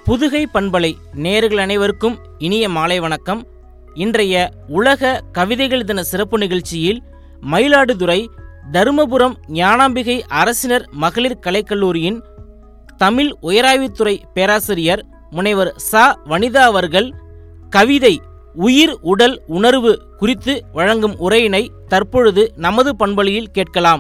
புதுகை பண்பலை நேர்கள் அனைவருக்கும் இனிய மாலை வணக்கம் இன்றைய உலக கவிதைகள் தின சிறப்பு நிகழ்ச்சியில் மயிலாடுதுறை தருமபுரம் ஞானாம்பிகை அரசினர் மகளிர் கலைக்கல்லூரியின் தமிழ் உயராய்வுத்துறை பேராசிரியர் முனைவர் ச வனிதா அவர்கள் கவிதை உயிர் உடல் உணர்வு குறித்து வழங்கும் உரையினை தற்பொழுது நமது பண்பலையில் கேட்கலாம்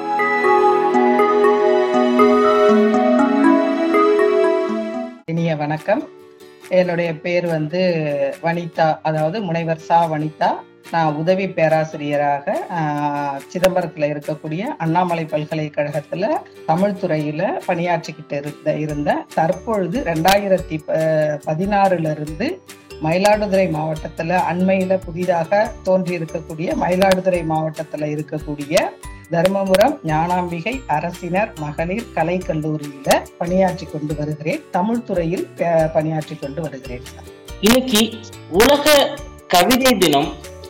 இனிய வணக்கம் என்னுடைய பேர் வந்து வனிதா அதாவது முனைவர் சா வனிதா நான் உதவி பேராசிரியராக ஆஹ், சிதம்பரத்துல இருக்கக்கூடிய அண்ணாமலை பல்கலைக்கழகத்துல தமிழ் துறையில பணியாற்றிக்கிட்டு இருந்த இருந்தேன் தற்பொழுது ரெண்டாயிரத்தி ப- பதினாறுல இருந்து மயிலாடுதுறை மாவட்டத்துல அண்மையில புதிதாக தோன்றி இருக்கக்கூடிய மயிலாடுதுறை மாவட்டத்துல இருக்கக்கூடிய தருமபுரம் ஞானாம்பிகை அரசினர் மகளிர் கலை கல்லூரியில பணியாற்றி கொண்டு வருகிறேன் தமிழ் துறையில் ப- பணியாற்றி கொண்டு வருகிறேன் சார். இன்னைக்கு உலக கவிதை தினம்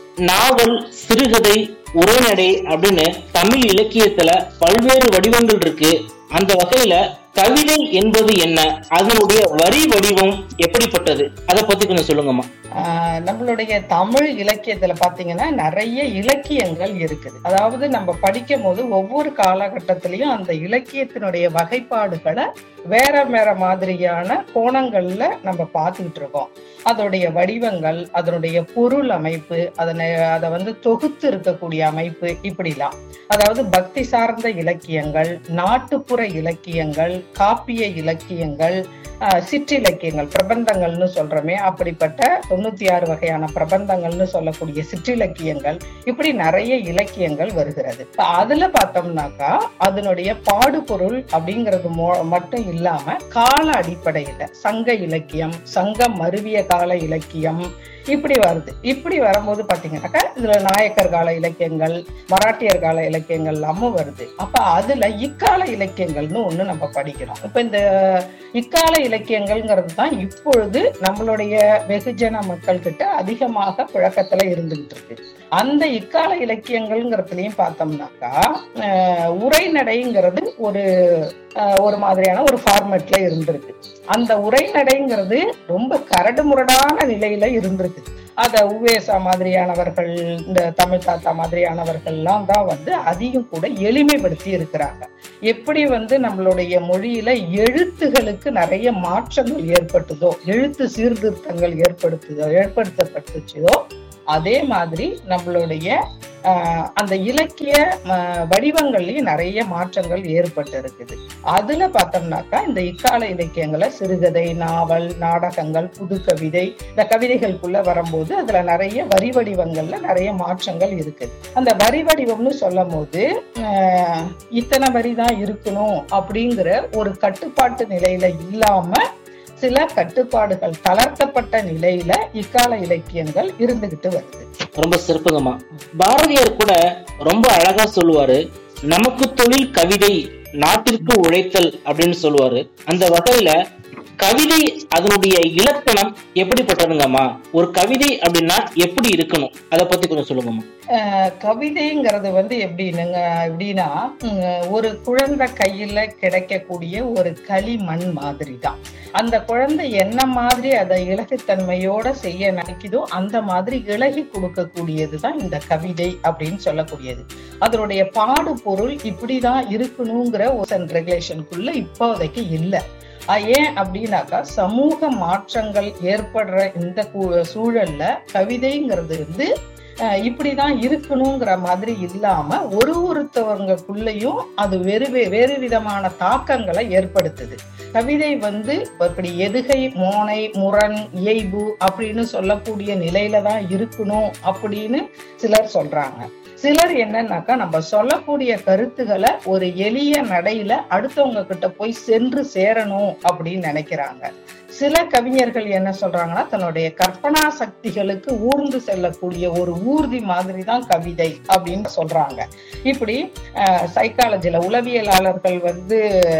நாவல் சிறுகதை உரைநடை அப்படின்னு தமிழ் இலக்கியத்துல பல்வேறு வடிவங்கள் இருக்கு அந்த வகையில கவிதை என்பது என்ன அதனுடைய வரி வடிவம் எப்படிப்பட்டது அதை பத்தி கொஞ்சம் சொல்லுங்கம்மா ஆஹ் நம்மளுடைய தமிழ் இலக்கியத்துல பாத்தீங்கன்னா நிறைய இலக்கியங்கள் இருக்குது அதாவது நம்ம படிக்கும் போது ஒவ்வொரு காலகட்டத்திலையும் அந்த இலக்கியத்தினுடைய வகைப்பாடுகளை வேற வேற மாதிரியான கோணங்கள்ல நம்ம பார்த்துக்கிட்டு இருக்கோம் அதோடைய வடிவங்கள் அதனுடைய பொருள் அமைப்பு அதனை அதை வந்து தொகுத்து இருக்கக்கூடிய அமைப்பு இப்படிலாம் அதாவது பக்தி சார்ந்த இலக்கியங்கள் நாட்டுப்புற இலக்கியங்கள் காப்பிய இலக்கியங்கள் ஆஹ், சிற்றிலக்கியங்கள் பிரபந்தங்கள்னு சொல்றோமே அப்படிப்பட்ட தொண்ணூத்தி ஆறு வகையான பிரபந்தங்கள்னு சொல்லக்கூடிய சிற்றிலக்கியங்கள் இப்படி நிறைய இலக்கியங்கள் வருகிறது இப்ப அதுல பார்த்தோம்னாக்கா அதனுடைய பாடுபொருள் அப்படிங்கிறது மொ- மட்டும் இல்லாம கால அடிப்படையில சங்க இலக்கியம் சங்கம் மருவிய கால இலக்கியம் இப்படி வருது இப்படி வரும்போது பாத்தீங்கன்னாக்கா இதுல நாயக்கர் கால இலக்கியங்கள் மராட்டியர் கால இலக்கியங்கள் எல்லாமும் வருது அப்ப அதுல இக்கால இலக்கியங்கள்னு ஒண்ணு நம்ம படிக்கிறோம் இப்ப இந்த இக்கால இலக்கியங்கள்ங்கிறது தான் இப்பொழுது நம்மளுடைய வெகுஜன மக்கள் கிட்ட அதிகமாக புழக்கத்துல இருந்துகிட்டு இருக்கு அந்த இக்கால இலக்கியங்கள்ங்கிறதுலயும் பார்த்தோம்னாக்கா அஹ், உரைநடைங்கிறது ஒரு அஹ், ஒரு மாதிரியான ஒரு ஃபார்மேட்ல இருந்திருக்கு அந்த உரைநடைங்கிறது ரொம்ப கரடு முரடான நிலையில இருந்திருக்கு அத உவேசா மாதிரியானவர்கள் இந்த தமிழ் தாத்தா மாதிரியானவர்கள்லாம் தான் வந்து அதையும் கூட எளிமைப்படுத்தி இருக்கிறாங்க எப்படி வந்து நம்மளுடைய மொழியில எழுத்துகளுக்கு நிறைய மாற்றங்கள் ஏற்பட்டுதோ எழுத்து சீர்திருத்தங்கள் ஏற்படுத்துதோ ஏற்படுத்தப்பட்டுச்சோ அதே மாதிரி நம்மளுடைய ஆஹ், அந்த இலக்கிய ஆஹ், வடிவங்கள்லயும் நிறைய மாற்றங்கள் ஏற்பட்டு இருக்குது அதுல பார்த்தோம்னாக்கா இந்த இக்கால இலக்கியங்களை சிறுகதை நாவல் நாடகங்கள் புது கவிதை இந்த கவிதைகளுக்குள்ள வரும்போது அதுல நிறைய வரி வடிவங்கள்ல நிறைய மாற்றங்கள் இருக்குது அந்த வரி வடிவம்னு சொல்லும் போது ஆஹ், இத்தனை வரி தான் இருக்கணும் அப்படிங்கிற ஒரு கட்டுப்பாட்டு நிலையில இல்லாம சில கட்டுப்பாடுகள் தளர்த்தப்பட்ட நிலையில இக்கால இலக்கியங்கள் இருந்துகிட்டு வருது ரொம்ப சிறப்புங்கம்மா பாரதியார் கூட ரொம்ப அழகா சொல்லுவாரு நமக்கு தொழில் கவிதை நாட்டிற்கு உழைத்தல் அப்படின்னு சொல்லுவாரு அந்த வகையில கவிதை அதனுடைய இலக்கணம் எப்படிப்பட்டதுங்கம்மா ஒரு கவிதை அப்படின்னா எப்படி இருக்கணும் அதை பத்தி கொஞ்சம் சொல்லுங்கம்மா அஹ் கவிதைங்கிறது வந்து எப்படின்னுங்க எப்படின்னா உம், ஒரு குழந்தை கையில கிடைக்கக்கூடிய ஒரு களிமண் மாதிரி தான் அந்த குழந்தை என்ன மாதிரி அதை இலகுத்தன்மையோட செய்ய நினைக்குதோ அந்த மாதிரி இலகி கொடுக்கக்கூடியது தான் இந்த கவிதை அப்படின்னு சொல்லக்கூடியது அதனுடைய பாடு பொருள் இப்படிதான் இருக்கணுங்கிற ஒரு ரெகுலேஷனுக்குள்ள இப்போதைக்கு இல்லை அஹ் ஏன் அப்படின்னாக்கா சமூக மாற்றங்கள் ஏற்படுற இந்த கு- சூழல்ல கவிதைங்கிறது வந்து அஹ் இப்படிதான் இருக்கணுங்கிற மாதிரி இல்லாம ஒரு ஒருத்தவங்களுக்குள்ளேயும் அது வேறு வே- வேறு விதமான தாக்கங்களை ஏற்படுத்துது கவிதை வந்து இப்படி எதுகை மோனை முரண் இயைபு அப்படின்னு சொல்லக்கூடிய நிலையில தான் இருக்கணும் அப்படின்னு சிலர் சொல்றாங்க சிலர் என்னன்னாக்கா நம்ம சொல்லக்கூடிய கருத்துக்களை ஒரு எளிய நடையில அடுத்தவங்க கிட்ட போய் சென்று சேரணும் அப்படின்னு நினைக்கிறாங்க சில கவிஞர்கள் என்ன சொல்றாங்கன்னா தன்னுடைய கற்பனா சக்திகளுக்கு ஊர்ந்து செல்லக்கூடிய ஒரு ஊர்தி மாதிரி தான் கவிதை அப்படின்னு சொல்றாங்க இப்படி சைக்காலஜில உளவியலாளர்கள் வந்து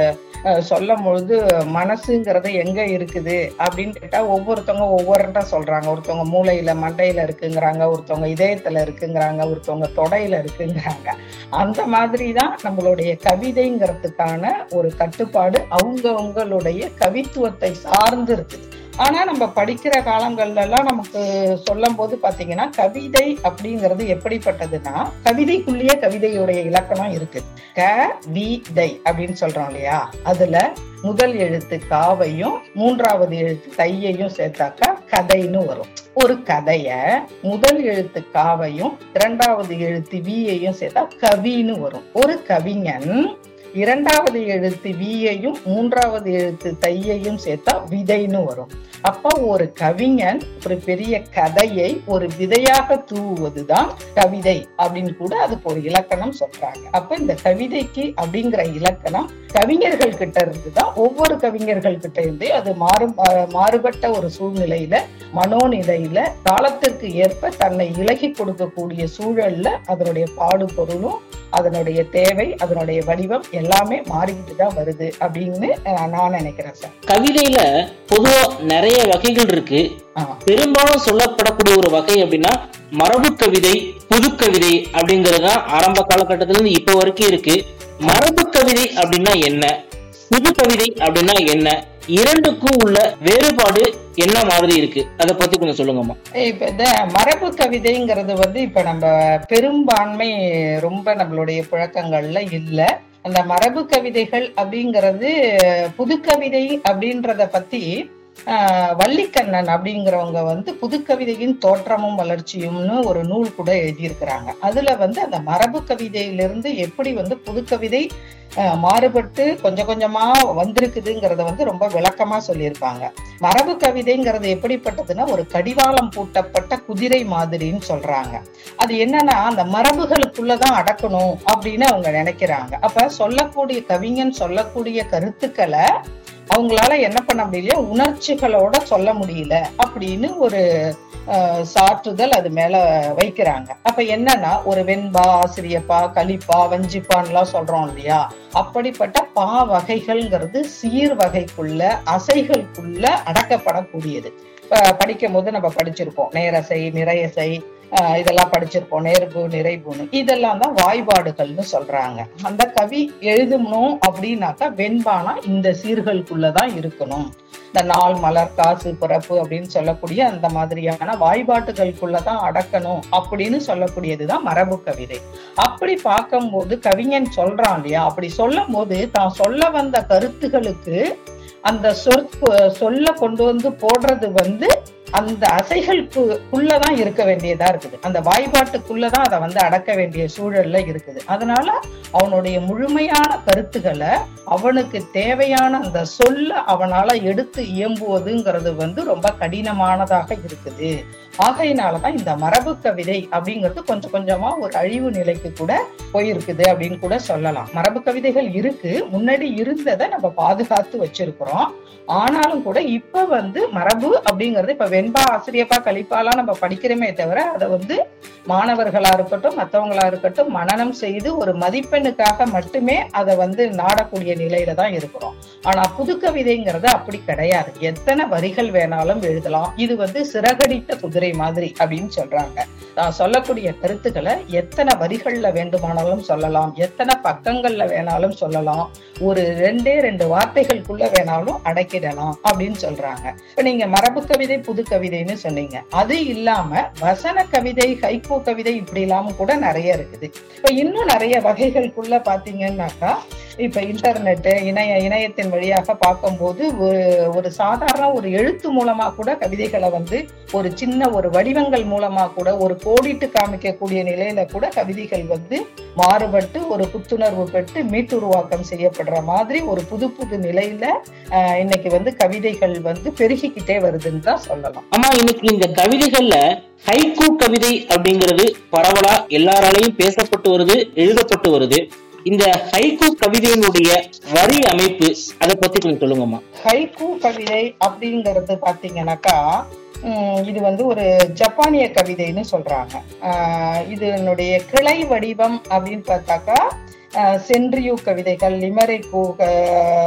அஹ், சொல்லும் பொழுது மனசுங்கிறது எங்க இருக்குது அப்படின்னு கேட்டா ஒவ்வொருத்தவங்க ஒவ்வொருத்தா சொல்றாங்க ஒருத்தவங்க மூளையில மண்டையில இருக்குங்கிறாங்க ஒருத்தவங்க இதயத்துல இருக்குங்கிறாங்க ஒருத்தவங்க தொடையில இருக்குங்கிறாங்க அந்த மாதிரி தான் நம்மளுடைய கவிதைங்கிறதுக்கான ஒரு கட்டுப்பாடு அவங்கவங்களுடைய கவித்துவத்தை சார்ந்து இருக்குது ஆனா நம்ம படிக்கிற காலங்கள்ல எல்லாம் நமக்கு சொல்லும் போது பாத்தீங்கன்னா கவிதை அப்படிங்கிறது எப்படிப்பட்டதுன்னா கவிதைக்குள்ளேயே கவிதையுடைய இலக்கணம் இருக்கு க வி தை அப்படின்னு சொல்றோம் இல்லையா அதுல முதல் எழுத்து காவையும் மூன்றாவது எழுத்து தையையும் சேர்த்தாக்கா கதைன்னு வரும் ஒரு கதைய முதல் எழுத்து காவையும் இரண்டாவது எழுத்து வியையும் சேர்த்தா கவின்னு வரும் ஒரு கவிஞன் இரண்டாவது எழுத்து வியையும் மூன்றாவது எழுத்து தையையும் சேர்த்தா விதைன்னு வரும் அப்ப ஒரு கவிஞன் ஒரு பெரிய கதையை ஒரு விதையாக தூவுவதுதான் கவிதை அப்படின்னு கூட அதுக்கு ஒரு இலக்கணம் சொல்றாங்க அப்ப இந்த கவிதைக்கு அப்படிங்கிற இலக்கணம் கவிஞர்கள் கிட்ட இருந்து தான் ஒவ்வொரு கவிஞர்கள் கிட்ட இருந்து அது மாறு மா- மாறுபட்ட ஒரு சூழ்நிலையில மனோநிலையில காலத்திற்கு ஏற்ப தன்னை இலகி கொடுக்கக்கூடிய சூழல்ல அதனுடைய பாடு பொருளும் அதனுடைய தேவை அதனுடைய வடிவம் எல்லாமே மாறிக்கிட்டு தான் வருது அப்படின்னு அஹ், நான் நினைக்கிறேன் சார் கவிதையில பொதுவா நிறைய வகைகள் இருக்கு ஆமா பெரும்பாலும் சொல்லப்படக்கூடிய ஒரு வகை அப்படின்னா மரபு கவிதை புது கவிதை அப்படிங்கிறது தான் ஆரம்ப காலகட்டத்தில இருந்து இப்ப வரைக்கும் இருக்கு மரபு கவிதை அப்படின்னா என்ன புது கவிதை அப்படின்னா என்ன இரண்டுக்கும் உள்ள வேறுபாடு என்ன மாதிரி இருக்கு அதை பத்தி கொஞ்சம் சொல்லுங்கம்மா இப்ப இந்த மரபு கவிதைங்கிறது வந்து இப்ப நம்ம பெரும்பான்மை ரொம்ப நம்மளுடைய புழக்கங்கள்ல இல்ல அந்த மரபு கவிதைகள் அப்படிங்கிறது புது கவிதை அப்படின்றத பத்தி ஆஹ், வள்ளிக்கண்ணன் அப்படிங்கிறவங்க வந்து புதுக்கவிதையின் தோற்றமும் வளர்ச்சியும்னு ஒரு நூல் கூட எழுதியிருக்கிறாங்க அதுல வந்து அந்த மரபு கவிதையிலிருந்து எப்படி வந்து புதுக்கவிதை ஆஹ், மாறுபட்டு கொஞ்சம் கொஞ்சமா வந்திருக்குதுங்கிறத வந்து ரொம்ப விளக்கமா சொல்லியிருப்பாங்க மரபு கவிதைங்கிறது எப்படிப்பட்டதுன்னா ஒரு கடிவாளம் பூட்டப்பட்ட குதிரை மாதிரின்னு சொல்றாங்க அது என்னன்னா அந்த மரபுகளுக்குள்ளதான் அடக்கணும் அப்படின்னு அவங்க நினைக்கிறாங்க அப்ப சொல்லக்கூடிய கவிஞன் சொல்லக்கூடிய கருத்துக்களை அவங்களால என்ன பண்ண முடியல உணர்ச்சிகளோட சொல்ல முடியல அப்படின்னு ஒரு அஹ், சாற்றுதல் அது மேல வைக்கிறாங்க அப்ப என்னன்னா ஒரு வெண்பா ஆசிரியப்பா கலிப்பா வஞ்சிப்பான்லாம் சொல்றோம் இல்லையா அப்படிப்பட்ட பா வகைகள்ங்கிறது சீர் வகைக்குள்ள அசைகளுக்குள்ள அடக்கப்படக்கூடியது இப்ப படிக்கும் போது நம்ம படிச்சிருப்போம் நேரசை நிறையசை ஆஹ் இதெல்லாம் படிச்சிருப்போம் நேர்பு நிறைபுன்னு இதெல்லாம் தான் வாய்பாடுகள்னு சொல்றாங்க அந்த கவி எழுதணும் அப்படின்னாக்கா வெண்பானா இந்த சீர்களுக்குள்ளதான் இருக்கணும் இந்த நாள் மலர் காசு பிறப்பு அப்படின்னு சொல்லக்கூடிய அந்த மாதிரியான வாய்பாட்டுகளுக்குள்ளதான் அடக்கணும் அப்படின்னு சொல்லக்கூடியதுதான் மரபு கவிதை அப்படி பார்க்கும்போது கவிஞன் சொல்றான் இல்லையா அப்படி சொல்லும் போது தான் சொல்ல வந்த கருத்துகளுக்கு அந்த சொற் சொல்ல கொண்டு வந்து போடுறது வந்து அந்த அசைகளுக்குள்ளதான் இருக்க வேண்டியதா இருக்குது அந்த வாய்பாட்டுக்குள்ளதான் அதை வந்து அடக்க வேண்டிய சூழல்ல இருக்குது அதனால அவனுடைய முழுமையான கருத்துக்களை அவனுக்கு தேவையான அந்த சொல்ல அவனால எடுத்து இயம்புவதுங்கிறது வந்து ரொம்ப கடினமானதாக இருக்குது ஆகையினாலதான் இந்த மரபு கவிதை அப்படிங்கிறது கொஞ்சம் கொஞ்சமா ஒரு அழிவு நிலைக்கு கூட போயிருக்குது அப்படின்னு கூட சொல்லலாம் மரபு கவிதைகள் இருக்கு முன்னாடி இருந்ததை நம்ம பாதுகாத்து வச்சிருக்கிறோம் ஆனாலும் கூட இப்ப வந்து மரபு அப்படிங்கறது இப்ப வெண்பா ஆசிரியப்பா கலிப்பாலாம் நம்ம படிக்கிறோமே தவிர அதை வந்து மாணவர்களா இருக்கட்டும் மற்றவங்களா இருக்கட்டும் மனனம் செய்து ஒரு மதிப்பெண்ணுக்காக மட்டுமே அதை வந்து நாடக்கூடிய நிலையில தான் இருக்கிறோம் ஆனா புது கவிதைங்கிறது அப்படி கிடையாது எத்தனை வரிகள் வேணாலும் எழுதலாம் இது வந்து சிறகடித்த குதிரை மாதிரி அப்படின்னு சொல்றாங்க நான் சொல்லக்கூடிய கருத்துக்களை எத்தனை வரிகள்ல வேண்டுமானாலும் சொல்லலாம் எத்தனை பக்கங்கள்ல வேணாலும் சொல்லலாம் ஒரு ரெண்டே ரெண்டு வார்த்தைகளுக்குள்ள வேணாலும் அடக்கிடலாம் அப்படின்னு சொல்றாங்க இப்ப நீங்க மரபு கவிதை புது கவிதைன்னு சொன்னீங்க அது இல்லாம வசன கவிதை ஹைக்கூ கவிதை இப்படி இல்லாம கூட நிறைய இருக்குது இப்ப இன்னும் நிறைய வகைகளுக்குள்ள பாத்தீங்கன்னாக்கா இப்ப இன்டர்நெட் இணைய இணையத்தின் வழியாக பார்க்கும்போது ஒரு ஒரு சாதாரண ஒரு எழுத்து மூலமா கூட கவிதைகளை வந்து ஒரு சின்ன ஒரு வடிவங்கள் மூலமா கூட ஒரு கோடிட்டு காமிக்கக்கூடிய நிலையில கூட கவிதைகள் வந்து மாறுபட்டு ஒரு புத்துணர்வு பெற்று மீட்டுருவாக்கம் செய்யப்படுற மாதிரி ஒரு புது புது நிலையில ஆஹ், இன்னைக்கு வந்து கவிதைகள் வந்து பெருகிக்கிட்டே வருதுன்னு தான் சொல்லலாம் ஆமா இன்னைக்கு இந்த கவிதைகள்ல ஹைக்கூ கவிதை அப்படிங்கிறது பரவலா எல்லாராலையும் பேசப்பட்டு வருது எழுதப்பட்டு வருது இந்த ஹைக்கூ கவிதையினுடைய வரி அமைப்பு அதை பத்தி கொஞ்சம் சொல்லுங்கம்மா ஹைக்கூ கவிதை அப்படிங்கிறது பாத்தீங்கன்னாக்கா உம், இது வந்து ஒரு ஜப்பானிய கவிதைன்னு சொல்றாங்க ஆஹ், இதனுடைய கிளை வடிவம் அப்படின்னு பார்த்தாக்கா ஆஹ், சென்ட்ரியு கவிதைகள் லிமரிக்கு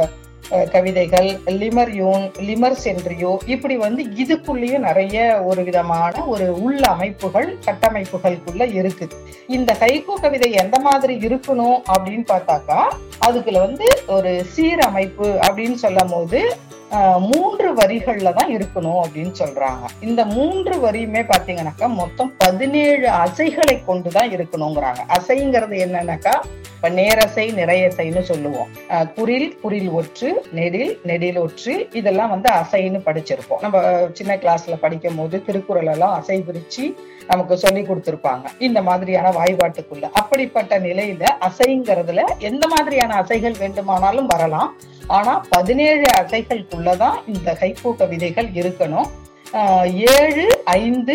அஹ், கவிதைகள் லிமர் யூன் லிமர் சென்ட்ரியோ இப்படி வந்து இதுக்குள்ளேயும் நிறைய ஒரு விதமான ஒரு உள்ள அமைப்புகள் கட்டமைப்புகளுக்குள்ள இருக்குது இந்த கைகோ கவிதை எந்த மாதிரி இருக்கணும் அப்படின்னு பார்த்தாக்கா அதுக்குள்ள வந்து ஒரு சீரமைப்பு அப்படின்னு சொல்லும் போது ஆஹ், மூன்று வரிகள்ல தான் இருக்கணும் அப்படின்னு சொல்றாங்க இந்த மூன்று வரியுமே பாத்தீங்கன்னாக்கா மொத்தம் பதினேழு அசைகளை கொண்டு தான் இருக்கணுங்கிறாங்க அசைங்கிறது என்னன்னாக்கா இப்ப நேரசை நிறையசைன்னு சொல்லுவோம் ஆஹ், குறில் குறில் ஒற்று நெடில் நெடில் ஒற்று இதெல்லாம் வந்து அசைன்னு படிச்சிருப்போம் நம்ம சின்ன கிளாஸ்ல படிக்கும் போது திருக்குறள் எல்லாம் அசை பிரிச்சு நமக்கு சொல்லி கொடுத்திருப்பாங்க இந்த மாதிரியான வாய்பாட்டுக்குள்ள அப்படிப்பட்ட நிலையில அசைங்கிறதுல எந்த மாதிரியான அசைகள் வேண்டுமானாலும் வரலாம் ஆனா பதினேழு அசைகளுக்குள்ளதான் இந்த ஹைக்கூ கவிதைகள் இருக்கணும் ஆஹ் ஏழு ஐந்து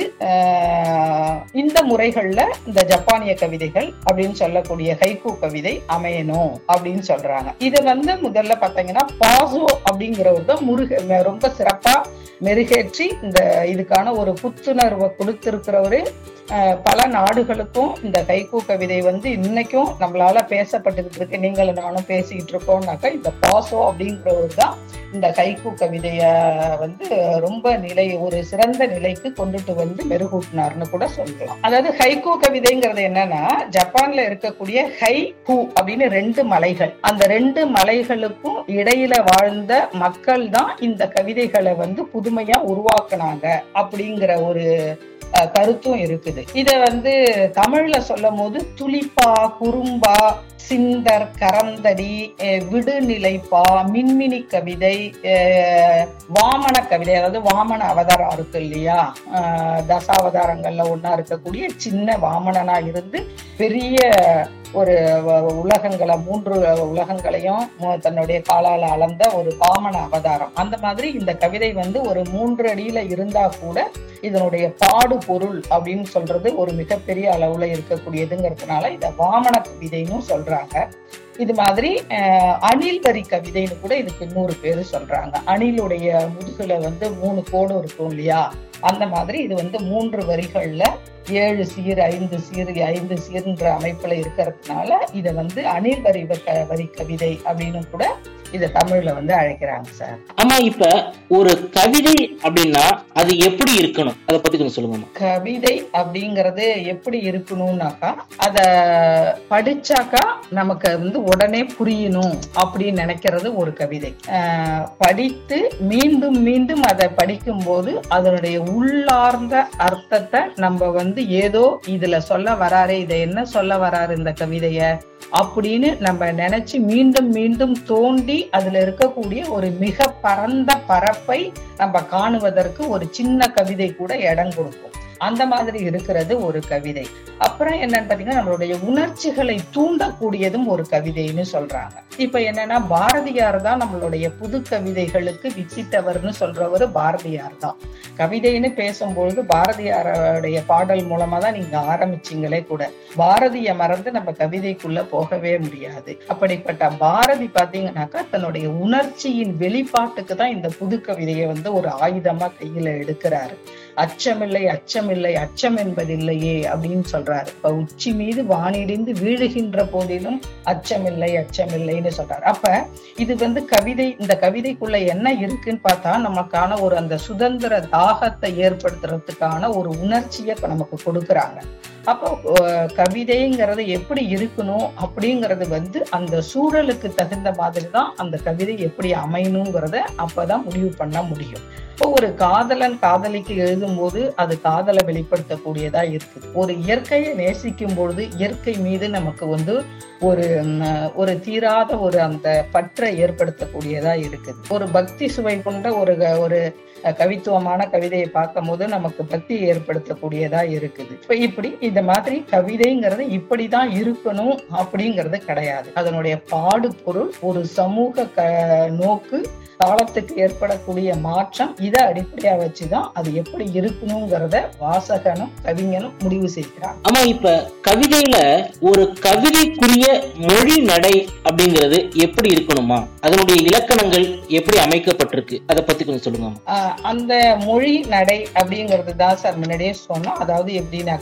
ஆஹ் இந்த முறைகள்ல இந்த ஜப்பானிய கவிதைகள் அப்படின்னு சொல்லக்கூடிய ஹைக்கூ கவிதை அமையணும் அப்படின்னு சொல்றாங்க இது வந்து முதல்ல பாத்தீங்கன்னா பாசோ அப்படிங்கிறவர் தான் முருக ரொம்ப சிறப்பா மெருகேற்றி இந்த இதுக்கான ஒரு புத்துணர்வை கொடுத்திருக்கிறவரு அஹ், பல நாடுகளுக்கும் இந்த கைக்கூ கவிதை வந்து இன்னைக்கும் நம்மளால பேசப்பட்டுக்கிட்டு இருக்கு நீங்களும் நானும் பேசிக்கிட்டு இருக்கோம்னாக்கா இந்த பாசோ அப்படிங்கிறவர் தான் இந்த கைக்கூ கவிதைய வந்து ரொம்ப நிலை ஒரு சிறந்த நிலைக்கு கொண்டுட்டு வந்து மெருகூட்டினார்னு கூட சொல்லலாம் அதாவது ஹைக்கூ கவிதைங்கிறது என்னன்னா ஜப்பான்ல இருக்கக்கூடிய ஹை கூ அப்படின்னு ரெண்டு மலைகள் அந்த ரெண்டு மலைகளுக்கும் இடையில வாழ்ந்த மக்கள் தான் இந்த கவிதைகளை வந்து புதுமையா உருவாக்குனாங்க அப்படிங்கிற ஒரு அஹ், கருத்தும் இருக்குது இத வந்து தமிழ்ல சொல்லும் போது துளிப்பா குறும்பா சிந்தர் கரந்தடி அஹ், விடுநிலைப்பா மின்மினி கவிதை அஹ், வாமன கவிதை அதாவது வாமன அவதாரம் இருக்கு இல்லையா அஹ், தசாவதாரங்கள்ல ஒண்ணா இருக்கக்கூடிய சின்ன வாமனனா இருந்து பெரிய ஒரு வ- உலகங்களை மூன்று உலகங்களையும் மு- தன்னுடைய காலால அளந்த ஒரு வாமன அவதாரம் அந்த மாதிரி இந்த கவிதை வந்து ஒரு மூன்று அடியில இருந்தா கூட இதனுடைய பாடு பொருள் அப்படின்னு சொல்றது ஒரு மிகப்பெரிய அளவுல இருக்கக்கூடியதுங்கிறதுனால இத வாமன கவிதைன்னு சொல்றாங்க இது மாதிரி அஹ், அணில் வரி கவிதைன்னு கூட இதுக்கு இன்னொரு பேரு சொல்றாங்க அணிலுடைய முதுகுல வந்து மூணு கோடு இருக்கும் இல்லையா அந்த மாதிரி இது வந்து மூன்று வரிகள்ல ஏழு சீர் ஐந்து சீர் ஐந்து சீர்ன்ற அமைப்புல இருக்கிறதுனால இத வந்து அணில் வரி வ- வரி கவிதை அப்படின்னு கூட இத தமிழ்ல வந்து அழைக்கிறாங்க சார் ஆமா இப்ப ஒரு கவிதை அப்படின்னா அது எப்படி இருக்கணும் அதை பத்தி கொஞ்சம் சொல்லுங்கம்மா கவிதை அப்படிங்கறது எப்படி இருக்கணும்னாக்கா அத படிச்சாக்கா நமக்கு வந்து உடனே புரியணும் அப்படின்னு நினைக்கிறது ஒரு கவிதை ஆஹ் படித்து மீண்டும் மீண்டும் அதை படிக்கும்போது அதனுடைய உள்ளார்ந்த அர்த்தத்தை நம்ம வந்து ஏதோ இதுல சொல்ல வராரே இதை என்ன சொல்ல வராரு இந்த கவிதைய அப்படின்னு நம்ம நினைச்சு மீண்டும் மீண்டும் தோண்டி அதுல இருக்கக்கூடிய ஒரு மிக பரந்த பரப்பை நம்ம காணுவதற்கு ஒரு சின்ன கவிதை கூட இடம் கொடுக்கும் அந்த மாதிரி இருக்கிறது ஒரு கவிதை அப்புறம் என்னன்னு பாத்தீங்கன்னா நம்மளுடைய உணர்ச்சிகளை தூண்டக்கூடியதும் ஒரு கவிதைன்னு சொல்றாங்க இப்ப என்னன்னா பாரதியார் தான் நம்மளுடைய புது கவிதைகளுக்கு வித்திட்டவர்னு சொல்றவரு பாரதியார் தான் கவிதைன்னு பேசும்பொழுது பாரதியாருடைய பாடல் மூலமா தான் நீங்க ஆரம்பிச்சீங்களே கூட பாரதிய மறந்து நம்ம கவிதைக்குள்ள போகவே முடியாது அப்படிப்பட்ட பாரதி பாத்தீங்கன்னாக்கா தன்னுடைய உணர்ச்சியின் வெளிப்பாட்டுக்கு தான் இந்த புது கவிதையை வந்து ஒரு ஆயுதமா கையில எடுக்கிறாரு அச்சமில்லை அச்சமில்லை அச்சம் என்பதில்லையே அப்படின்னு சொல்றாரு இப்ப உச்சி மீது வானிடிந்து வீழுகின்ற போதிலும் அச்சமில்லை அச்சமில்லைன்னு சொல்றாரு அப்ப இது வந்து கவிதை இந்த கவிதைக்குள்ள என்ன இருக்குன்னு பார்த்தா நமக்கான ஒரு அந்த சுதந்திர தாகத்தை ஏற்படுத்துறதுக்கான ஒரு உணர்ச்சியை இப்ப நமக்கு கொடுக்குறாங்க அப்போ அஹ், கவிதைங்கிறது எப்படி இருக்கணும் அப்படிங்கறது வந்து அந்த சூழலுக்கு தகுந்த மாதிரி தான் அந்த கவிதை எப்படி அமையணுங்கிறத அப்பதான் முடிவு பண்ண முடியும் இப்போ ஒரு காதலன் காதலிக்கு எழுதும்போது அது காதலை வெளிப்படுத்தக்கூடியதா இருக்குது ஒரு இயற்கையை நேசிக்கும் பொழுது இயற்கை மீது நமக்கு வந்து ஒரு ம், ஒரு தீராத ஒரு அந்த பற்றை ஏற்படுத்தக்கூடியதா இருக்குது ஒரு பக்தி சுவை கொண்ட ஒரு க- ஒரு அஹ், கவித்துவமான கவிதையை பார்க்கும் போது நமக்கு பக்தி ஏற்படுத்தக்கூடியதா இருக்குது இப்ப இப்படி இந்த மாதிரி கவிதைங்கிறது இப்படிதான் இருக்கணும் அப்படிங்கிறது கிடையாது அதனுடைய பாடு பொருள் ஒரு சமூக க நோக்கு காலத்துக்கு ஏற்படக்கூடிய மாற்றம் இதை அடிப்படையா வச்சுதான் அது எப்படி இருக்கணுங்கிறத வாசகனும் கவிஞனும் முடிவு செய்கிறாங்க ஆமா இப்ப கவிதையில ஒரு கவிதைக்குரிய மொழி நடை அப்படிங்கிறது எப்படி இருக்கணுமா அதனுடைய இலக்கணங்கள் எப்படி அமைக்கப்பட்டிருக்கு அதை பத்தி கொஞ்சம் சொல்லுங்க ஆஹ் அந்த மொழி நடை அப்படிங்கிறது தான் சார் முன்னாடியே சொன்னோம் அதாவது எப்படின்னாக்கா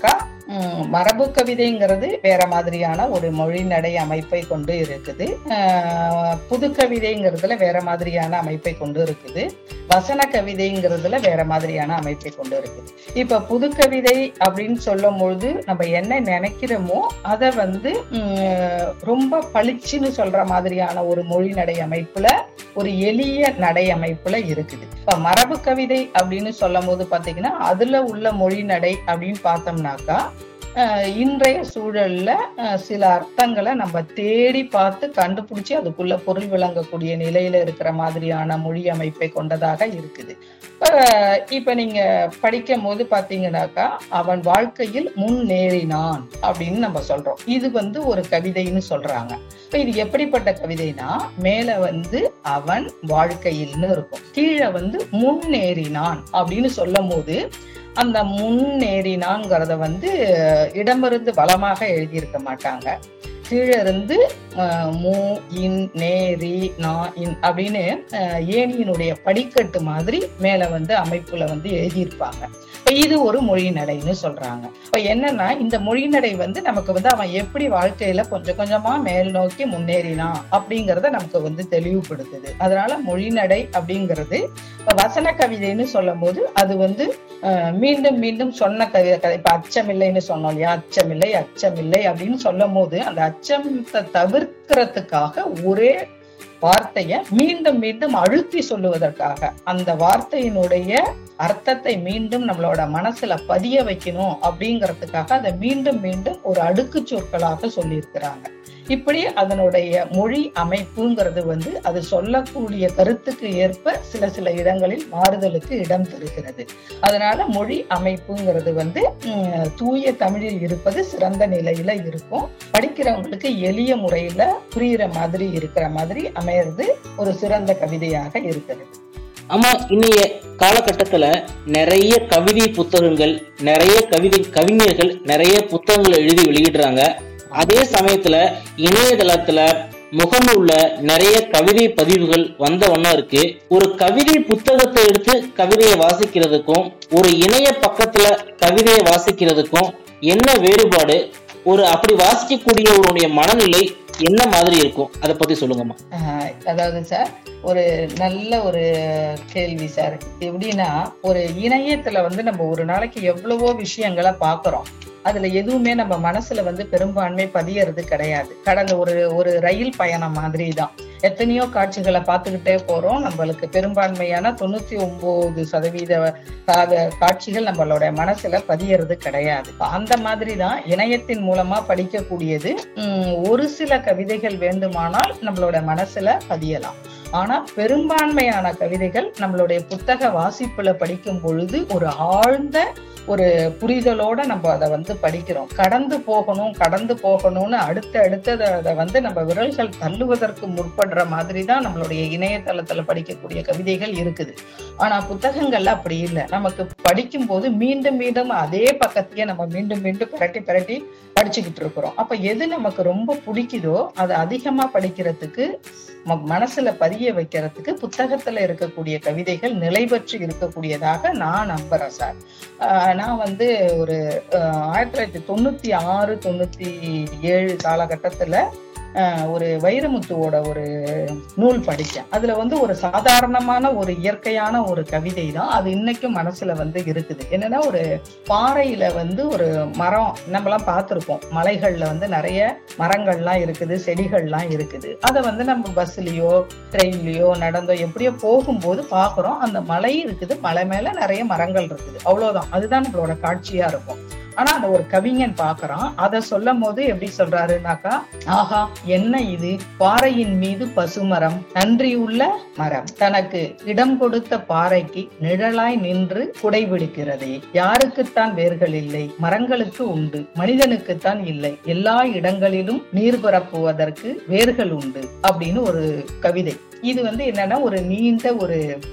ம், மரபு கவிதைங்கிறது வேற மாதிரியான ஒரு மொழிநடை அமைப்பை கொண்டு இருக்குது அஹ், புது கவிதைங்கிறதுல வேற மாதிரியான அமைப்பை கொண்டு இருக்குது வசன கவிதைங்கிறதுல வேற மாதிரியான அமைப்பை கொண்டு இருக்குது இப்ப புது கவிதை அப்படின்னு சொல்லும் பொழுது நம்ம என்ன நினைக்கிறோமோ அதை வந்து ம், ரொம்ப பளிச்சுன்னு சொல்ற மாதிரியான ஒரு மொழி நடை அமைப்புல ஒரு எளிய நடை அமைப்புல இருக்குது இப்ப மரபு கவிதை அப்படின்னு சொல்லும் போது பாத்தீங்கன்னா அதுல உள்ள மொழி நடை அப்படின்னு பார்த்தோம்னாக்கா அஹ், இன்றைய சூழல்ல அஹ், சில அர்த்தங்களை நம்ம தேடி பார்த்து கண்டுபிடிச்சு அதுக்குள்ள பொருள் விளங்கக்கூடிய நிலையில இருக்கிற மாதிரியான மொழி அமைப்பை கொண்டதாக இருக்குது அஹ், இப்ப நீங்க படிக்கும் போது பாத்தீங்கன்னாக்கா அவன் வாழ்க்கையில் முன்னேறினான் அப்படின்னு நம்ம சொல்றோம் இது வந்து ஒரு கவிதைன்னு சொல்றாங்க இப்ப இது எப்படிப்பட்ட கவிதைனா மேல வந்து அவன் வாழ்க்கையில்னு இருக்கும் கீழே வந்து முன்னேறினான் அப்படின்னு சொல்லும் போது அந்த முன்னேறினான்ங்கிறத வந்து இடமிருந்து வலமாக எழுதியிருக்க மாட்டாங்க கீழே இருந்து அஹ், மூ இன் நேரி நா இன் அப்படின்னு அஹ், ஏணியினுடைய படிக்கட்டு மாதிரி மேல வந்து அமைப்புல வந்து எழுதியிருப்பாங்க இப்ப இது ஒரு மொழி நடைன்னு சொல்றாங்க இப்ப என்னன்னா இந்த மொழி நடை வந்து நமக்கு வந்து அவன் எப்படி வாழ்க்கையில கொஞ்சம் கொஞ்சமா மேல் நோக்கி முன்னேறினான் அப்படிங்கறத நமக்கு வந்து தெளிவுபடுத்துது அதனால மொழி நடை அப்படிங்கிறது இப்ப வசன கவிதைன்னு சொல்லும் போது அது வந்து அஹ், மீண்டும் மீண்டும் சொன்ன கவிதை கதை இப்ப அச்சமில்லைன்னு சொன்னோம் இல்லையா அச்சமில்லை அச்சமில்லை அப்படின்னு சொல்லும் போது அந்த அச்சத்தை தவிர்க்கிறதுக்காக ஒரே வார்த்தைய மீண்டும் மீண்டும் அழுத்தி சொல்லுவதற்காக அந்த வார்த்தையினுடைய அர்த்தத்தை மீண்டும் நம்மளோட மனசுல பதிய வைக்கணும் அப்படிங்கறதுக்காக அதை மீண்டும் மீண்டும் ஒரு அடுக்கு சொற்களாக சொல்லியிருக்கிறாங்க இப்படி அதனுடைய மொழி அமைப்புங்கிறது வந்து அது சொல்லக்கூடிய கருத்துக்கு ஏற்ப சில சில இடங்களில் மாறுதலுக்கு இடம் தருகிறது அதனால மொழி அமைப்புங்கிறது வந்து உம், தூய தமிழில் இருப்பது சிறந்த நிலையில இருக்கும் படிக்கிறவங்களுக்கு எளிய முறையில புரியுற மாதிரி இருக்கிற மாதிரி அமையிறது ஒரு சிறந்த கவிதையாக இருக்கிறது ஆமா இன்னைய காலகட்டத்துல நிறைய கவிதை புத்தகங்கள் நிறைய கவிதை கவிஞர்கள் நிறைய புத்தகங்களை எழுதி வெளியிடுறாங்க அதே சமயத்துல இணையதளத்துல முகநூல்ல நிறைய கவிதை பதிவுகள் வந்த வண்ணம் இருக்கு ஒரு கவிதை புத்தகத்தை எடுத்து கவிதையை வாசிக்கிறதுக்கும் ஒரு இணைய பக்கத்துல கவிதையை வாசிக்கிறதுக்கும் என்ன வேறுபாடு ஒரு அப்படி வாசிக்கக்கூடியவருடைய மனநிலை என்ன மாதிரி இருக்கும் அதை பத்தி சொல்லுங்கம்மா ஆஹ் அதாவது சார் ஒரு நல்ல ஒரு கேள்வி சார் எப்படின்னா ஒரு இணையத்துல வந்து நம்ம ஒரு நாளைக்கு எவ்வளவோ விஷயங்களை பாக்குறோம் அதுல எதுவுமே நம்ம மனசுல வந்து பெரும்பான்மை பதியறது கிடையாது கடந்த ஒரு ஒரு ரயில் பயணம் மாதிரி தான் எத்தனையோ காட்சிகளை பார்த்துக்கிட்டே போறோம் நம்மளுக்கு பெரும்பான்மையான தொண்ணூத்தி ஒன்பது சதவீத கா- காட்சிகள் நம்மளோட மனசுல பதியறது கிடையாது அந்த மாதிரி தான் இணையத்தின் மூலமா படிக்கக்கூடியது உம், ஒரு சில கவிதைகள் வேண்டுமானால் நம்மளோட மனசுல பதியலாம் ஆனா பெரும்பான்மையான கவிதைகள் நம்மளுடைய புத்தக வாசிப்புல படிக்கும் பொழுது ஒரு ஆழ்ந்த ஒரு புரிதலோட நம்ம அதை வந்து படிக்கிறோம் கடந்து போகணும் கடந்து போகணும்னு அடுத்து அடுத்தது அதை வந்து நம்ம விரல்கள் தள்ளுவதற்கு முற்படுற மாதிரி தான் நம்மளுடைய இணையதளத்துல படிக்கக்கூடிய கவிதைகள் இருக்குது ஆனா புத்தகங்கள்ல அப்படி இல்லை நமக்கு படிக்கும் போது மீண்டும் மீண்டும் அதே பக்கத்தையே நம்ம மீண்டும் மீண்டும் பிரட்டி பிரட்டி படிச்சுக்கிட்டு இருக்கிறோம் அப்ப எது நமக்கு ரொம்ப பிடிக்குதோ அதை அதிகமா படிக்கிறதுக்கு ம- மனசுல பதிய வைக்கிறதுக்கு புத்தகத்துல இருக்கக்கூடிய கவிதைகள் நிலை பெற்று இருக்கக்கூடியதாக நான் நம்புறேன் சார் ஆஹ் நான் வந்து ஒரு ஆஹ் ஆயிரத்தி தொள்ளாயிரத்தி தொண்ணூத்தி ஆறு தொண்ணூத்தி ஏழு காலகட்டத்துல ஆஹ் ஒரு வைரமுத்துவோட ஒரு நூல் படிச்சேன் அதுல வந்து ஒரு சாதாரணமான ஒரு இயற்கையான ஒரு கவிதை தான் அது இன்னைக்கும் மனசுல வந்து இருக்குது என்னன்னா ஒரு பாறையில வந்து ஒரு மரம் நம்மலாம் பார்த்திருப்போம் மலைகள்ல வந்து நிறைய மரங்கள்லாம் இருக்குது செடிகள்லாம் இருக்குது அதை வந்து நம்ம பஸ்லயோ ட்ரெயின்லயோ நடந்தோ எப்படியோ போகும்போது பாக்குறோம் அந்த மலை இருக்குது மலை மேல நிறைய மரங்கள் இருக்குது அவ்வளவுதான் அதுதான் நம்மளோட காட்சியா இருக்கும் ஆனா அந்த ஒரு கவிஞன் பாக்குறான் அதை சொல்லும் போது எப்படி சொல்றாருனாக்கா ஆஹா என்ன இது பாறையின் மீது பசுமரம் நன்றியுள்ள மரம் தனக்கு இடம் கொடுத்த பாறைக்கு நிழலாய் நின்று குடைபிடிக்கிறதே யாருக்குத்தான் வேர்கள் இல்லை மரங்களுக்கு உண்டு மனிதனுக்குத்தான் இல்லை எல்லா இடங்களிலும் நீர் பரப்புவதற்கு வேர்கள் உண்டு அப்படின்னு ஒரு கவிதை இது வந்து என்னன்னா ஒரு நீண்ட ஒரு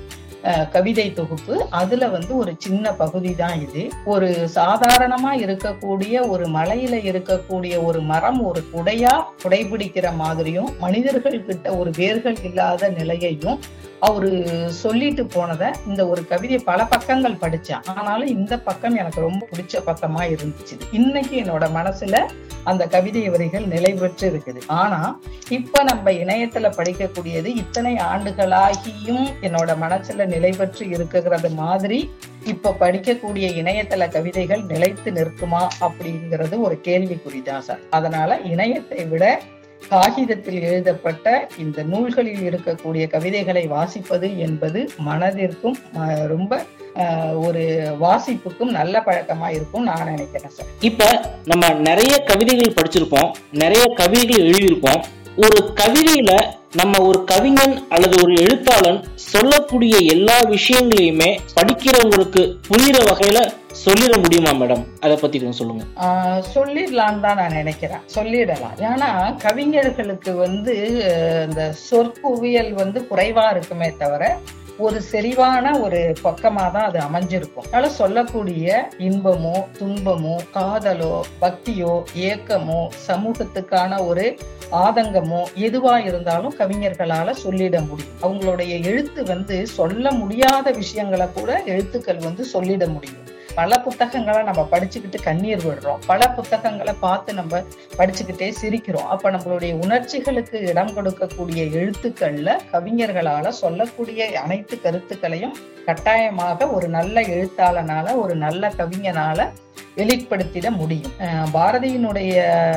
அஹ், கவிதை தொகுப்பு அதுல வந்து ஒரு சின்ன பகுதி தான் இது ஒரு சாதாரணமா இருக்கக்கூடிய ஒரு மலையில இருக்கக்கூடிய ஒரு மரம் ஒரு குடையா குடைபிடிக்கிற மாதிரியும் மனிதர்கள் கிட்ட ஒரு வேர்கள் இல்லாத நிலையையும் அவரு சொல்லிட்டு போனத இந்த ஒரு கவிதை பல பக்கங்கள் படிச்சேன் ஆனாலும் இந்த பக்கம் எனக்கு ரொம்ப பிடிச்ச பக்கமா இருந்துச்சு இன்னைக்கு என்னோட மனசுல அந்த கவிதை வரிகள் நிலை பெற்று இருக்குது ஆனா இப்ப நம்ம இணையத்துல படிக்கக்கூடியது இத்தனை ஆண்டுகளாகியும் என்னோட மனசுல நிலை பெற்று இருக்குகிறது மாதிரி இப்ப படிக்கக்கூடிய இணையதள கவிதைகள் நிலைத்து நிற்குமா அப்படிங்கிறது ஒரு கேள்விக்குறிதான் சார் அதனால இணையத்தை விட காகிதத்தில் எழுதப்பட்ட இந்த நூல்களில் இருக்கக்கூடிய கவிதைகளை வாசிப்பது என்பது மனதிற்கும் அஹ், ரொம்ப அஹ், ஒரு வாசிப்புக்கும் நல்ல பழக்கமா இருக்கும் நான் நினைக்கிறேன் சார் இப்ப நம்ம நிறைய கவிதைகள் படிச்சிருப்போம் நிறைய கவிதைகள் எழுதியிருப்போம் ஒரு கவிதையில நம்ம ஒரு கவிஞன் அல்லது ஒரு எழுத்தாளன் சொல்லக்கூடிய எல்லா விஷயங்களையுமே படிக்கிறவங்களுக்கு புரியுற வகையில சொல்லிட முடியுமா மேடம் அதை பத்தி கொஞ்சம் சொல்லுங்க ஆஹ் சொல்லிடலான்னு தான் நான் நினைக்கிறேன் சொல்லிடலாம் ஏன்னா கவிஞர்களுக்கு வந்து அஹ், இந்த சொற்குவியல் வந்து குறைவா இருக்குமே தவிர ஒரு செறிவான ஒரு பக்கமா தான் அது அமைஞ்சிருக்கும் அதனால சொல்லக்கூடிய இன்பமோ துன்பமோ காதலோ பக்தியோ ஏக்கமோ சமூகத்துக்கான ஒரு ஆதங்கமோ எதுவா இருந்தாலும் கவிஞர்களால சொல்லிட முடியும் அவங்களுடைய எழுத்து வந்து சொல்ல முடியாத விஷயங்களை கூட எழுத்துக்கள் வந்து சொல்லிட முடியும் பல புத்தகங்களை நம்ம படிச்சுக்கிட்டு கண்ணீர் விடுறோம் பல புத்தகங்களை பார்த்து நம்ம படிச்சுக்கிட்டே சிரிக்கிறோம் அப்ப நம்மளுடைய உணர்ச்சிகளுக்கு இடம் கொடுக்கக்கூடிய எழுத்துக்கள்ல கவிஞர்களால சொல்லக்கூடிய அனைத்து கருத்துக்களையும் கட்டாயமாக ஒரு நல்ல எழுத்தாளனால ஒரு நல்ல கவிஞனால வெளிப்படுத்திட முடியும் அஹ் பாரதியினுடைய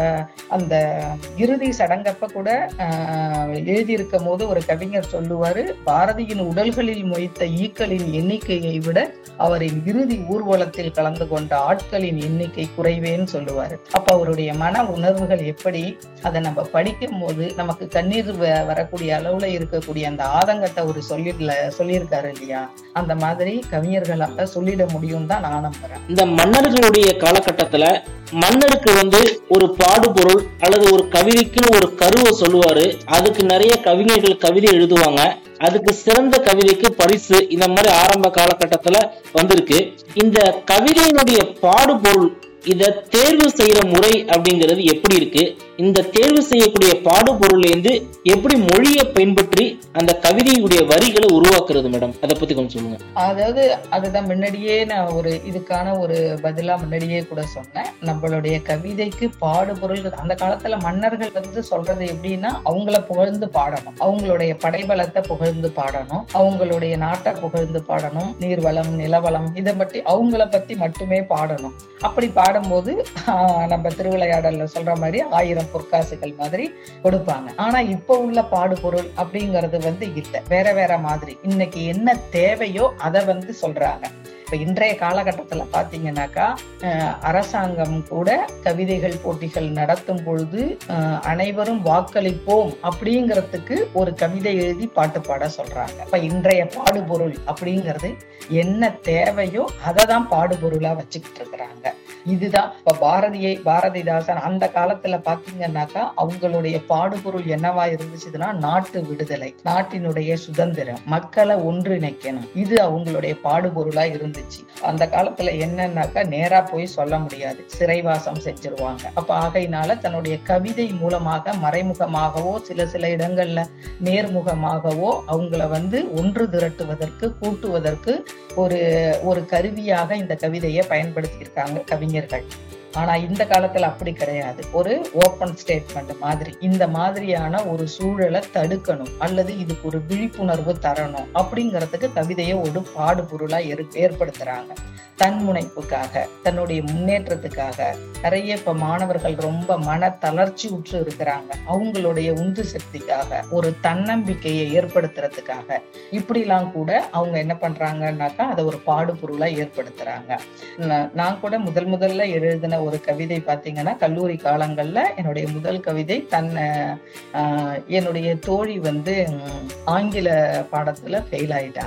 அந்த இறுதி சடங்கப்ப கூட அஹ், எழுதியிருக்கும் போது ஒரு கவிஞர் சொல்லுவாரு பாரதியின் உடல்களில் மொய்த்த ஈக்களின் எண்ணிக்கையை விட அவரின் இறுதி ஊர்வலத்தில் கலந்து கொண்ட ஆட்களின் எண்ணிக்கை குறைவேன்னு சொல்லுவாரு அப்ப அவருடைய மன உணர்வுகள் எப்படி அதை நம்ம படிக்கும் போது நமக்கு கண்ணீர் வ- வரக்கூடிய அளவுல இருக்கக்கூடிய அந்த ஆதங்கத்தை ஒரு சொல்லிடல சொல்லியிருக்காரு இல்லையா அந்த மாதிரி கவிஞர்களால சொல்லிட முடியும் தான் நான் நம்புறேன் இந்த மன்னர்களுடைய காலகட்டத்துல மன்னருக்கு வந்து ஒரு பாடுபொருள் அல்லது ஒரு கவிதைக்குன்னு ஒரு கருவை சொல்லுவாரு அதுக்கு நிறைய கவிஞர்கள் கவிதை எழுதுவாங்க அதுக்கு சிறந்த கவிதைக்கு பரிசு இந்த மாதிரி ஆரம்ப காலகட்டத்துல வந்திருக்கு இந்த கவிதையினுடைய பாடுபொருள் இத தேர்வு செய்யற முறை அப்படிங்கிறது எப்படி இருக்கு இந்த தேர்வு செய்யக்கூடிய பாடுபொருள்லேருந்து எப்படி மொழியை பின்பற்றி அந்த கவிதையுடைய வரிகளை உருவாக்குறது மேடம் அதை பத்தி கொஞ்சம் சொல்லுங்க அதாவது அதுதான் முன்னாடியே நான் ஒரு இதுக்கான ஒரு பதிலா முன்னாடியே கூட சொன்னேன் நம்மளுடைய கவிதைக்கு பாடுபொருள் அந்த காலத்துல மன்னர்கள் வந்து சொல்றது எப்படின்னா அவங்கள புகழ்ந்து பாடணும் அவங்களுடைய படைபலத்தை புகழ்ந்து பாடணும் அவங்களுடைய நாட்டை புகழ்ந்து பாடணும் நீர்வளம் நிலவளம் இதை பற்றி அவங்கள பத்தி மட்டுமே பாடணும் அப்படி பாடும்போது ஆஹ், நம்ம திருவிளையாடல்ல சொல்ற மாதிரி ஆயிரம் பொற்காசுகள் மாதிரி கொடுப்பாங்க ஆனா இப்ப உள்ள பாடுபொருள் அப்படிங்கிறது வந்து இல்ல வேற வேற மாதிரி இன்னைக்கு என்ன தேவையோ அதை வந்து சொல்றாங்க இப்ப இன்றைய காலகட்டத்துல பாத்தீங்கன்னாக்கா அஹ், அரசாங்கம் கூட கவிதைகள் போட்டிகள் நடத்தும் பொழுது அஹ், அனைவரும் வாக்களிப்போம் அப்படிங்கிறதுக்கு ஒரு கவிதை எழுதி பாட்டு பாட சொல்றாங்க இப்ப இன்றைய பாடுபொருள் அப்படிங்கிறது என்ன தேவையோ அதை தான் பாடுபொருளா வச்சுக்கிட்டு இருக்கிறாங்க இதுதான் இப்ப பாரதியை பாரதிதாசன் அந்த காலத்துல பாத்தீங்கன்னாக்கா அவங்களுடைய பாடுபொருள் என்னவா இருந்துச்சுன்னா நாட்டு விடுதலை நாட்டினுடைய சுதந்திரம் மக்களை ஒன்றிணைக்கணும் இது அவங்களுடைய பாடுபொருளா இருந்துச்சு அந்த காலத்துல என்னன்னாக்கா நேரா போய் சொல்ல முடியாது சிறைவாசம் செஞ்சிருவாங்க அப்ப ஆகையினால தன்னுடைய கவிதை மூலமாக மறைமுகமாகவோ சில சில இடங்கள்ல நேர்முகமாகவோ அவங்கள வந்து ஒன்று திரட்டுவதற்கு கூட்டுவதற்கு ஒரு ஒரு கருவியாக இந்த கவிதையை பயன்படுத்தியிருக்காங்க கவிஞர்கள் ஆனா இந்த காலத்துல அப்படி கிடையாது ஒரு ஓப்பன் ஸ்டேட்மெண்ட் மாதிரி இந்த மாதிரியான ஒரு சூழலை தடுக்கணும் அல்லது இதுக்கு ஒரு விழிப்புணர்வு தரணும் அப்படிங்கிறதுக்கு கவிதையை ஒரு பாடுபொருளா ஏற்- ஏற்படுத்துறாங்க தன்முனைப்புக்காக தன்னுடைய முன்னேற்றத்துக்காக நிறைய இப்ப மாணவர்கள் ரொம்ப மன தளர்ச்சி உற்று இருக்கிறாங்க அவங்களுடைய உந்து சக்திக்காக ஒரு தன்னம்பிக்கையை ஏற்படுத்துறதுக்காக இப்படிலாம் கூட அவங்க என்ன பண்றாங்கன்னாக்கா அதை ஒரு பாடுபொருளா ஏற்படுத்துறாங்க நா- நான் கூட முதல் முதல்ல எழுதின ஒரு கவிதை பாத்தீங்கன்னா கல்லூரி காலங்கள்ல என்னுடைய முதல் கவிதை தன்னை ஆஹ், என்னுடைய தோழி வந்து ம், ஆங்கில பாடத்துல ஃபெயில் ஆயிட்டாங்க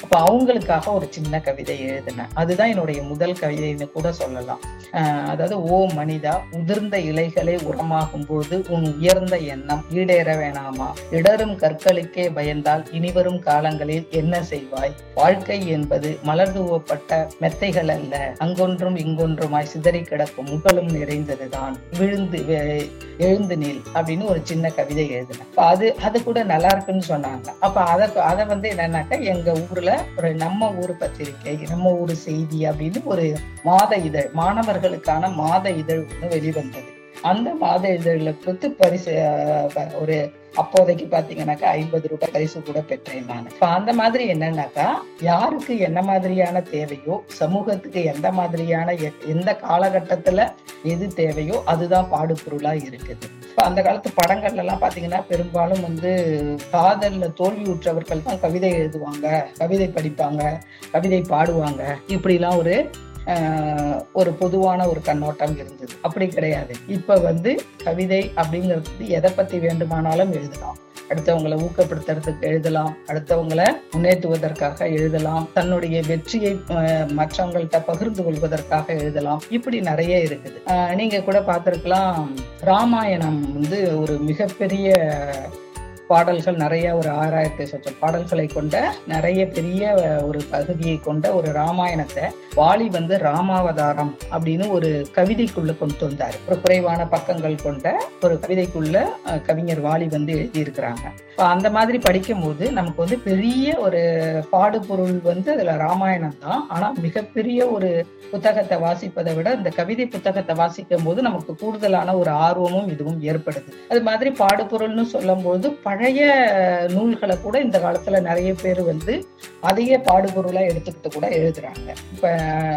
அப்ப அவங்களுக்காக ஒரு சின்ன கவிதை எழுதினேன் அதுதான் என்னுடைய முதல் கவிதைன்னு கூட சொல்லலாம் ஆஹ் அதாவது ஓ மனிதா உதிர்ந்த இலைகளே உரமாகும் பொழுது உன் உயர்ந்த எண்ணம் ஈடேற வேணாமா இடரும் கற்களுக்கே பயந்தால் இனிவரும் காலங்களில் என்ன செய்வாய் வாழ்க்கை என்பது மலர் தூவப்பட்ட மெத்தைகள் அல்ல அங்கொன்றும் இங்கொன்றுமாய் சிதறி கிடக்கும் முகலும் நிறைந்ததுதான் விழுந்து வே- எழுந்து நில் அப்படின்னு ஒரு சின்ன கவிதை எழுதினேன் அப்ப அது அது கூட நல்லா இருக்குன்னு சொன்னாங்க அப்ப அதை அதை வந்து என்னன்னாக்கா எங்க ஊர்ல ஒரு நம்ம ஊர் பத்திரிக்கை நம்ம ஊர் செய்தி அப்படின்னு ஒரு மாத இதழ் மாணவர்களுக்கான மாத இதழ் ஒன்று வெளிவந்தது அந்த மாத இதழில் கொடுத்து பரிசு அஹ், ஒரு அப்போதைக்கு பாத்தீங்கன்னாக்கா ஐம்பது ரூபாய் பரிசு கூட பெற்றேன் நான் இப்ப அந்த மாதிரி என்னன்னாக்கா யாருக்கு என்ன மாதிரியான தேவையோ சமூகத்துக்கு எந்த மாதிரியான எ- எந்த காலகட்டத்துல எது தேவையோ அதுதான் பாடுபொருளா இருக்குது இப்ப அந்த காலத்து படங்கள்ல எல்லாம் பாத்தீங்கன்னா பெரும்பாலும் வந்து காதல்ல தோல்வியுற்றவர்கள் தான் கவிதை எழுதுவாங்க கவிதை படிப்பாங்க கவிதை பாடுவாங்க இப்படிலாம் ஒரு ஆஹ், ஒரு பொதுவான ஒரு கண்ணோட்டம் இருந்தது அப்படி கிடையாது இப்ப வந்து கவிதை அப்படிங்கிறது எதை பத்தி வேண்டுமானாலும் எழுதலாம் அடுத்தவங்களை ஊக்கப்படுத்துறதுக்கு எழுதலாம் அடுத்தவங்களை முன்னேற்றுவதற்காக எழுதலாம் தன்னுடைய வெற்றியை ஆஹ், மற்றவங்கள்ட்ட பகிர்ந்து கொள்வதற்காக எழுதலாம் இப்படி நிறைய இருக்குது ஆஹ், நீங்க கூட பார்த்திருக்கலாம் ராமாயணம் வந்து ஒரு மிகப்பெரிய பாடல்கள் நிறைய ஒரு ஆறாயிரத்தி சொச்சம் பாடல்களை கொண்ட நிறைய பெரிய ஒரு பகுதியை கொண்ட ஒரு ராமாயணத்தை வாலி வந்து ராமாவதாரம் அப்படின்னு ஒரு கவிதைக்குள்ள கொண்டு வந்தார் ஒரு குறைவான பக்கங்கள் கொண்ட ஒரு கவிதைக்குள்ள அஹ், கவிஞர் வாலி வந்து எழுதியிருக்கிறாங்க இப்ப அந்த மாதிரி படிக்கும்போது நமக்கு வந்து பெரிய ஒரு பாடுபொருள் வந்து அதுல ராமாயணம் தான் ஆனா மிகப்பெரிய ஒரு புத்தகத்தை வாசிப்பதை விட இந்த கவிதை புத்தகத்தை வாசிக்கும் போது நமக்கு கூடுதலான ஒரு ஆர்வமும் இதுவும் ஏற்படுது அது மாதிரி பாடுபொருள்னு சொல்லும்போது பழைய நூல்களை கூட இந்த காலத்துல நிறைய பேர் வந்து அதையே பாடுபொருளா எடுத்துக்கிட்டு கூட எழுதுறாங்க இப்ப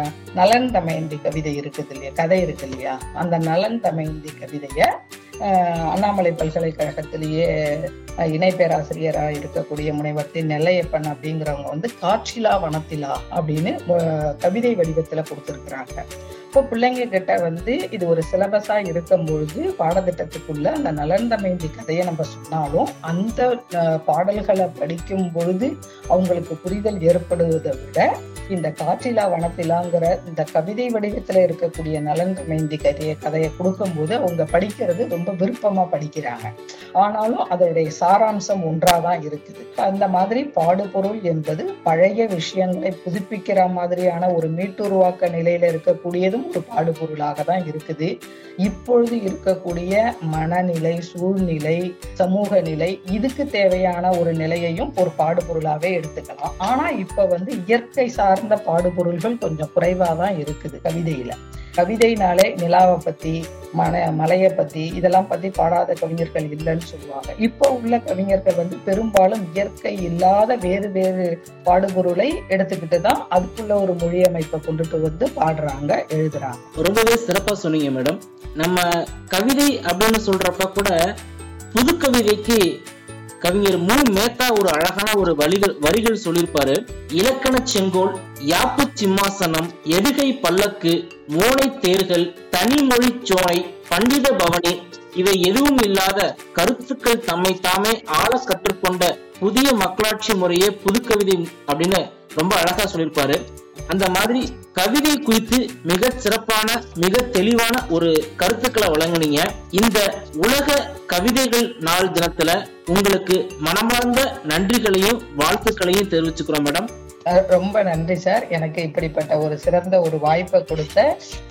நலன் தமயந்தி கவிதை இருக்குது இல்லையா கதை இருக்கு இல்லையா அந்த நலன் தமயந்தி கவிதைய அஹ், அண்ணாமலை பல்கலைக்கழகத்திலேயே அஹ், இணை பேராசிரியராக இருக்கக்கூடிய முனைவர் தி நெல்லையப்பன் அப்படிங்கிறவங்க வந்து காற்றிலா வனத்திலா அப்படின்னு அஹ், கவிதை வடிவத்துல கொடுத்துருக்குறாங்க இப்போ பிள்ளைங்க கிட்ட வந்து இது ஒரு சிலபஸா இருக்கும் பொழுது பாடத்திட்டத்துக்குள்ள அந்த நலன் தமயந்தி கதையை நம்ம சொன்னாலும் அந்த அஹ், பாடல்களை படிக்கும் பொழுது அவங்களுக்கு புரிதல் ஏற்படுவதை விட இந்த காற்றிலா வனத்திலாங்கிற இந்த கவிதை வடிவத்துல இருக்கக்கூடிய நலன் தமயந்தி கதையை கதையை கொடுக்கும்போது அவங்க படிக்கிறது ரொம்ப விருப்பமா படிக்கிறாங்க ஆனாலும் அதோடைய சாராம்சம் ஒன்றாதான் இருக்குது அந்த மாதிரி பாடுபொருள் என்பது பழைய விஷயங்களை புதுப்பிக்கிற மாதிரியான ஒரு மீட்டுருவாக்க நிலையில இருக்கக்கூடியதும் ஒரு பாடுபொருளாக தான் இருக்குது இப்பொழுது இருக்கக்கூடிய மனநிலை சூழ்நிலை சமூக நிலை இதுக்கு தேவையான ஒரு நிலையையும் ஒரு பாடுபொருளாவே எடுத்துக்கலாம் ஆனா இப்ப வந்து இயற்கை சார்ந்த பாடுபொருள்கள் கொஞ்சம் குறைவா தான் இருக்குது கவிதையில கவிதைனாலே நிலாவை பத்தி மன மலையை பத்தி இதெல்லாம் பத்தி பாடாத கவிஞர்கள் இல்லைன்னு சொல்லுவாங்க இப்போ உள்ள கவிஞர்கள் வந்து பெரும்பாலும் இயற்கை இல்லாத வேறு வேறு பாடுபொருளை எடுத்துக்கிட்டு தான் அதுக்குள்ள ஒரு மொழி அமைப்பை கொண்டுட்டு வந்து பாடுறாங்க எழுதுறாங்க ரொம்பவே சிறப்பா சொன்னீங்க மேடம் நம்ம கவிதை அப்படின்னு சொல்றப்ப கூட புது கவிதைக்கு கவிஞர் மு மேத்தா ஒரு அழகான ஒரு வரிகள் வரிகள் சொல்லியிருப்பாரு இலக்கண செங்கோல் யாப்பு சிம்மாசனம் எதுகை பல்லக்கு மோனை தேர்கள் தனிமொழி சோலை பண்டித பவனி இவை எதுவும் இல்லாத கருத்துக்கள் தம்மை தாமே ஆள கற்றுக்கொண்ட புதிய மக்களாட்சி முறையே புதுக்கவிதை அப்படின்னு ரொம்ப அழகா சொல்லியிருப்பாரு அந்த மாதிரி கவிதை குறித்து மிக சிறப்பான மிக தெளிவான ஒரு கருத்துக்களை வழங்குனீங்க இந்த உலக கவிதைகள் நாள் தினத்துல உங்களுக்கு மனமார்ந்த நன்றிகளையும் வாழ்த்துக்களையும் தெரிவிச்சுக்கிறோம் மேடம் அஹ் ரொம்ப நன்றி சார் எனக்கு இப்படிப்பட்ட ஒரு சிறந்த ஒரு வாய்ப்பை கொடுத்த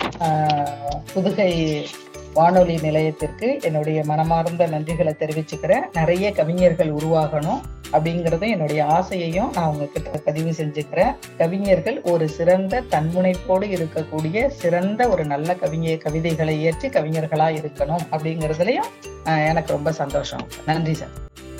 ஆஹ், புதுகை வானொலி நிலையத்திற்கு என்னுடைய மனமார்ந்த நன்றிகளை தெரிவிச்சுக்கிறேன் நிறைய கவிஞர்கள் உருவாகணும் அப்படிங்கறது என்னுடைய ஆசையையும் நான் உங்ககிட்ட பதிவு செஞ்சுக்கிறேன் கவிஞர்கள் ஒரு சிறந்த தன்முனைப்போடு இருக்கக்கூடிய சிறந்த ஒரு நல்ல கவிஞ கவிதைகளை ஏற்றி கவிஞர்களா இருக்கணும் அப்படிங்கறதுலயும் ஆஹ், எனக்கு ரொம்ப சந்தோஷம் நன்றி சார்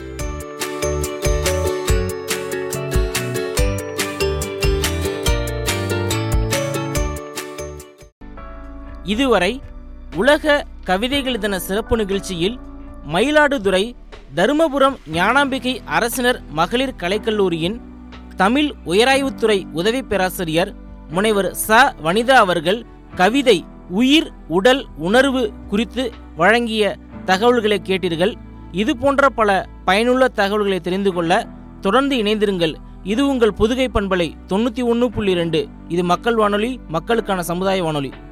இதுவரை உலக கவிதைகள் தின சிறப்பு நிகழ்ச்சியில் மயிலாடுதுறை தருமபுரம் ஞானாம்பிகை அரசினர் மகளிர் கலைக்கல்லூரியின் தமிழ் உயராய்வுத்துறை உதவி பேராசிரியர் முனைவர் ச வனிதா அவர்கள் கவிதை உயிர் உடல் உணர்வு குறித்து வழங்கிய தகவல்களை கேட்டீர்கள் இது போன்ற பல பயனுள்ள தகவல்களை தெரிந்து கொள்ள தொடர்ந்து இணைந்திருங்கள் இது உங்கள் புதுகை பண்பலை தொண்ணூற்றி ஒன்று புள்ளி ரெண்டு இது மக்கள் வானொலி மக்களுக்கான சமுதாய வானொலி